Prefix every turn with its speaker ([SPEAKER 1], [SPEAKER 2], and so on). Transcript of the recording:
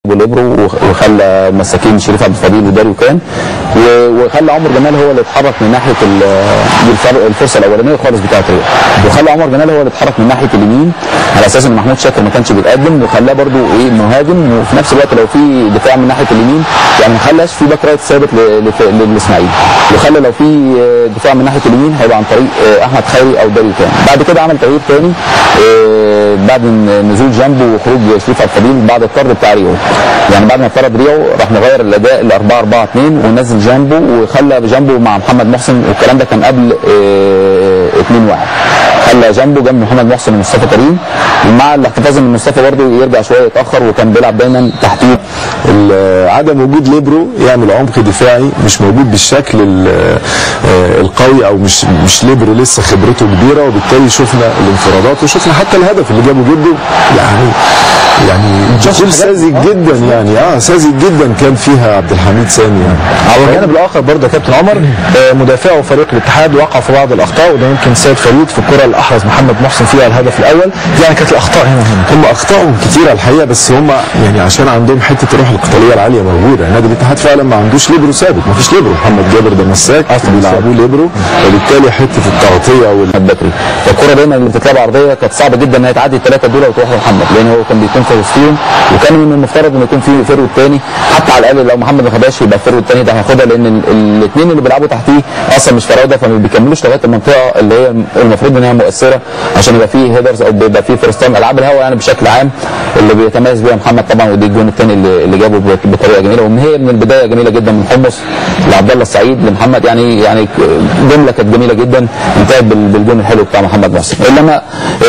[SPEAKER 1] وليبرو وخلى مساكين شريف عبد الفضيل وداريو كان وخلى عمر جمال هو اللي اتحرك من ناحيه الفرصه الاولانيه خالص بتاعت ريو وخلى عمر جمال هو اللي اتحرك من ناحيه اليمين على اساس ان محمود شاكر ما كانش بيتقدم وخلاه برده ايه مهاجم وفي نفس الوقت لو في دفاع من ناحيه اليمين يعني ما خلاش في باك رايت ثابت للاسماعيلي وخلى لو في دفاع من ناحيه اليمين هيبقى عن طريق احمد خيري او داريو كان بعد كده عمل تغيير ثاني بعد نزول جنبه وخروج شريف عبد الفضيل بعد الطرد بتاع ريو يعني بعد ما افترض ريو راح مغير الاداء ل 4 4 2 ونزل جنبه وخلى جنبه مع محمد محسن والكلام ده كان قبل 2 1 خلى جنبه جنب محمد محسن ومصطفى كريم ومع الاحتفاظ ان مصطفى برضه يرجع شويه يتاخر وكان بيلعب دايما تحتيه
[SPEAKER 2] عدم وجود ليبرو يعمل عمق دفاعي مش موجود بالشكل القوي او مش مش ليبرو لسه خبرته كبيره وبالتالي شفنا الانفرادات وشفنا حتى الهدف اللي جابه جده يعني يعني دخول ساذج جدا يعني اه ساذج جدا كان فيها عبد الحميد سامي يعني
[SPEAKER 3] على الجانب الاخر برضه يا كابتن عمر مدافعو فريق الاتحاد وقع في بعض الاخطاء وده يمكن سيد فريد في الكره اللي احرز محمد محسن فيها الهدف الاول يعني كانت الاخطاء هنا هنا
[SPEAKER 2] هم اخطائهم كتيره الحقيقه بس هم يعني عشان عندهم حته الروح القتاليه العاليه موجوده نادي الاتحاد فعلا ما عندوش ليبرو ثابت ما فيش ليبرو محمد جابر ده مساك بيلعبوه ليبرو وبالتالي حته التغطيه
[SPEAKER 1] والبكري فالكره دايما اللي بتتلعب عرضيه كانت صعبه جدا ان هي تعدي الثلاثه دول وتروح لمحمد لان هو كان بيكون في وسطهم وكان من المفترض انه يكون في فرود ثاني حتى على الاقل لو محمد ما خدهاش يبقى الفرود الثاني ده هياخدها لان الاثنين اللي بيلعبوا تحتيه اصلا مش فراوده فما بيكملوش لغايه المنطقه اللي هي المفروض ان هي مؤثره عشان يبقى فيه هيدرز او بيبقى فيه فيرست تايم العاب الهوا يعني بشكل عام اللي بيتميز بيها محمد طبعا ودي الجون الثاني اللي, اللي جابه بطريقه جميله وان هي من البدايه جميله جدا من حمص لعبد الله السعيد لمحمد يعني يعني جمله كانت جميله جدا انتهت بالجون الحلو بتاع محمد محسن انما